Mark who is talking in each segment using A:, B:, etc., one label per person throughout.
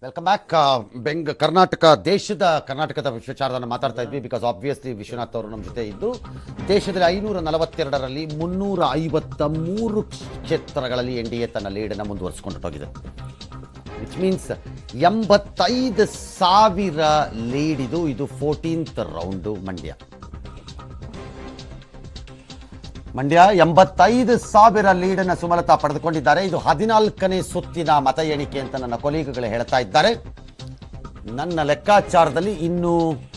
A: Welcome back ಬೆಂಗ್ Karnataka ದೇಶದ ಕರ್ನಾಟಕದ ವಿಚಾರವನ್ನು ಮಾತಾಡ್ತಾ ಇದ್ವಿ ಬಿಕಾಸ್ ಆಬ್ವಿಯಸ್ಲಿ ವಿಶ್ವನಾಥ್ ಅವರು ನಮ್ಮ ಜೊತೆ ಇದ್ದು ದೇಶದಲ್ಲಿ ಐನೂರ ನಲವತ್ತೆರಡರಲ್ಲಿ ಮುನ್ನೂರ ಐವತ್ತ ಮೂರು ಕ್ಷೇತ್ರಗಳಲ್ಲಿ ಎನ್ ಡಿ ಎ ತನ್ನ ಲೀಡನ್ನು ಮುಂದುವರಿಸಿಕೊಂಡು ವಿಚ್ ಮೀನ್ಸ್ ಎಂಬತ್ತೈದು ಸಾವಿರ ಲೀಡ್ ಇದು ಇದು ಫೋರ್ಟೀನ್ತ್ ರೌಂಡು ಮಂಡ್ಯ ಮಂಡ್ಯ ಎಂಬತ್ತೈದು ಸಾವಿರ ಲೀಡನ್ನು ಸುಮಲತಾ ಪಡೆದುಕೊಂಡಿದ್ದಾರೆ ಇದು ಹದಿನಾಲ್ಕನೇ ಸುತ್ತಿನ ಮತ ಎಣಿಕೆ ಅಂತ ನನ್ನ ಕೊಲೀಗಗಳು ಹೇಳ್ತಾ ಇದ್ದಾರೆ ನನ್ನ ಲೆಕ್ಕಾಚಾರದಲ್ಲಿ ಇನ್ನು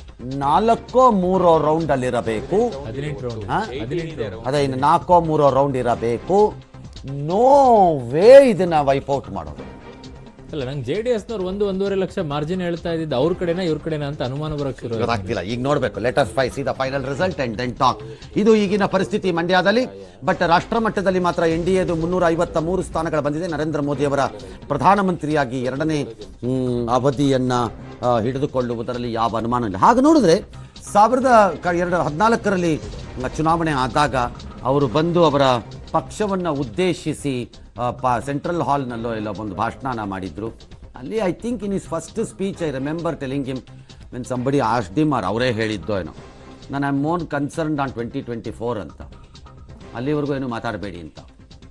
A: ನಾಲ್ಕೋ ಮೂರೋ ರೌಂಡ್ ಅಲ್ಲಿರಬೇಕು
B: ಹದಿನೆಂಟು ರೌಂಡ್
A: ಹಾ?
B: ಹದಿನೆಂಟು
A: ಅದೇ ಇನ್ನು ನಾಲ್ಕೋ ಮೂರೋ ರೌಂಡ್ ಇರಬೇಕು ನೋ ವೇ ಇದನ್ನ ವೈಪೌಟ್ ಮಾಡೋದು
B: ಅಲ್ಲ ನಂಗೆ ಜೆ ಡಿ ಎಸ್ನವ್ರು ಒಂದು ಒಂದೂವರೆ ಲಕ್ಷ ಮಾರ್ಜಿನ್ ಹೇಳ್ತಾ ಇದ್ದಿದ್ದು ಅವ್ರ ಕಡೆನಾ ಇವ್ರ ಕಡೆನಾ ಅಂತ ಅನುಮಾನ ಬರಕ್ ಶುರು ಆಯ್ತು.
A: ಗೊತ್ತಾಗ್ತಿಲ್ಲ ಈಗ ನೋಡಬೇಕು ಲೆಟರ್ ಫೈ see the final result and then talk ಇದು ಈಗಿನ ಪರಿಸ್ಥಿತಿ ಮಂಡ್ಯದಲ್ಲಿ ಬಟ್ ರಾಷ್ಟ್ರ ಮಟ್ಟದಲ್ಲಿ ಮಾತ್ರ ಎನ್ ಡಿ ಎದು ಮುನ್ನೂರ ಐವತ್ತ ಮೂರು ಸ್ಥಾನಗಳು ಬಂದಿದೆ ನರೇಂದ್ರ ಮೋದಿಯವರ ಪ್ರಧಾನಮಂತ್ರಿಯಾಗಿ ಎರಡನೇ ಹ್ಮ್, ಅವಧಿಯನ್ನ ಆ, ಹಿಡಿದುಕೊಳ್ಳುವುದರಲ್ಲಿ ಯಾವ ಅನುಮಾನ ಇಲ್ಲ ಹಾಗೆ ನೋಡಿದ್ರೆ ಸಾವಿರದ ಕ- ಎರಡು ಹದಿನಾಲ್ಕರಲ್ಲಿ ಚುನಾವಣೆ ಆದಾಗ ಅವರು ಬಂದು ಅವರ ಪಕ್ಷವನ್ನು ಉದ್ದೇಶಿಸಿ ಆ, ಪ ಸೆಂಟ್ರಲ್ ಹಾಲ್ನಲ್ಲೋ ಎಲ್ಲೋ ಒಂದು ಭಾಷಣ ಮಾಡಿದ್ರು ಅಲ್ಲಿ I think in his first speech I remember telling him when somebody asked him or ಅವರೇ ಹೇಳಿದ್ದೋ ಏನೋ ನಾನು ಐ ಮೋನ್ concerned on twenty twenty four ಅಂತ ಅಲ್ಲಿವರೆಗೂ ಏನು ಮಾತಾಡಬೇಡಿ ಅಂತ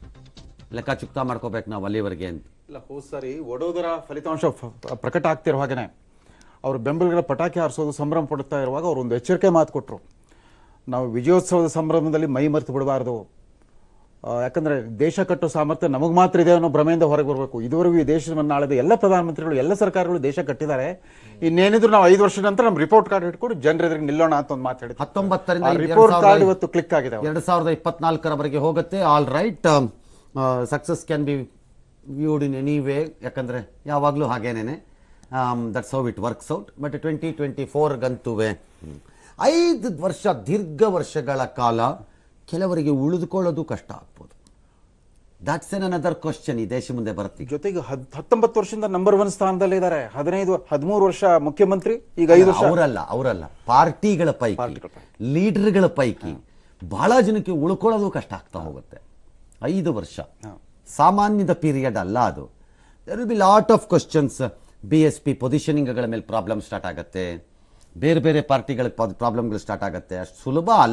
A: ಲೆಕ್ಕ ಚುಕ್ತಾ ಮಾಡ್ಕೋಬೇಕು ನಾವು ಅಲ್ಲಿವರೆಗೆ ಅಂತ
C: ಇಲ್ಲ ಹೋದ್ ಸಾರಿ ವಡೋದರ ಫಲಿತಾಂಶ ಫ- ಪ್ರಕಟ ಆಗ್ತಿರೋ ಹಾಗೇನೆ ಅವರು ಬೆಂಬಲಿಗರ ಪಟಾಕಿ ಹಾರಿಸೋದು ಸಂಭ್ರಮ ಪಡುತ್ತಾ ಇರುವಾಗ ಅವರು ಒಂದು ಎಚ್ಚರಿಕೆ ಮಾತು ಕೊಟ್ಟರು ನಾವು ವಿಜಯೋತ್ಸವದ ಸಂಭ್ರಮದಲ್ಲಿ ಮೈ ಮರೆತು ಬಿಡಬಾರ್ದು ಆ, ಯಾಕಂದ್ರೆ ದೇಶ ಕಟ್ಟೋ ಸಾಮರ್ಥ್ಯ ನಮಗೆ ಮಾತ್ರ ಇದೆ ಅನ್ನೋ ಭ್ರಮೆಯಿಂದ ಹೊರಗೆ ಬರಬೇಕು ಇದುವರೆಗೂ ಈ ದೇಶವನ್ನು ಆಳಿದ ಎಲ್ಲ ಪ್ರಧಾನಮಂತ್ರಿಗಳು ಎಲ್ಲ ಸರ್ಕಾರಗಳು ದೇಶ ಕಟ್ಟಿದ್ದಾರೆ ಇನ್ನೇನಿದ್ರು ನಾವು ಐದು ವರ್ಷದ ನಂತರ ನಮ್ಮ ರಿಪೋರ್ಟ್ ಕಾರ್ಡ್ ಇಟ್ಕೊಂಡು ಜನರ ಎದುರಿಗೆ ನಿಲ್ಲೋಣ ಅಂತ ಒಂದು ಮಾತು ಹೇಳಿದ್ರು
A: ಹತ್ತೊಂಬತ್ತರಿಂದ
C: ಆ
A: ಎರಡು
C: ರಿಪೋರ್ಟ್
A: ಸಾವಿರದ
C: ಕಾರ್ಡ್ ಇವತ್ತು ಕ್ಲಿಕ್ ಆಗಿದೆ ಅವ್ರಿಗೆ.
A: ಎರಡು ಸಾವಿರದ ಇಪ್ಪತ್ನಾಲ್ಕರವರೆಗೆ ಹೋಗುತ್ತೆ all right success can be viewed in any way ಯಾಕಂದರೆ ಯಾವಾಗಲೂ ಹಾಗೇನೇನೆ that's how it works out but twenty twenty ಫೋರ್ಗಂತುವೆ ಐದು ವರ್ಷ ದೀರ್ಘ ವರ್ಷಗಳ ಕಾಲ ಕೆಲವರಿಗೆ ಉಳಿದುಕೊಳ್ಳೋದು ಕಷ್ಟ ಆಗ್ಬೋದು ದಟ್ಸ್ ಎನ್ ಅನದರ್ ಕ್ವಶನ್ ಈ ದೇಶ ಮುಂದೆ ಬರುತ್ತೆ
C: ಜೊತೆಗೆ ಹದ್ ಹತ್ತೊಂಬತ್ತು ವರ್ಷದಿಂದ ನಂಬರ್ ಒನ್ ಸ್ಥಾನದಲ್ಲಿ ಇದ್ದಾರೆ ಹದಿನೈದು ಹದಿಮೂರು ವರ್ಷ ಮುಖ್ಯಮಂತ್ರಿ ಈಗ ಐದು ವರ್ಷ
A: ಅವರಲ್ಲ ಅವರಲ್ಲ ಪಾರ್ಟಿಗಳ ಪೈಕಿ
C: ಪಾರ್ಟಿಗಳ
A: ಲೀಡರ್ಗಳ ಪೈಕಿ ಬಹಳ ಜನಕ್ಕೆ ಉಳ್ಕೊಳ್ಳೋದು ಕಷ್ಟ ಆಗ್ತಾ ಹೋಗುತ್ತೆ ಐದು ವರ್ಷ ಸಾಮಾನ್ಯದ ಪೀರಿಯಡ್ ಅಲ್ಲ ಅದು there will be lot of questions B S P ಪೊಸಿಷನಿಂಗ್ಗಳ ಮೇಲೆ ಪ್ರಾಬ್ಲಮ್ ಸ್ಟಾರ್ಟ್ ಆಗುತ್ತೆ ಬೇರೆ ಬೇರೆ ಪಾರ್ಟಿಗಳ ಪ್ರಾಬ್ಲಮ್ಗಳು ಸ್ಟಾರ್ಟ್ ಆಗುತ್ತೆ ಅಷ್ಟು ಸುಲಭ ಅಲ್ಲ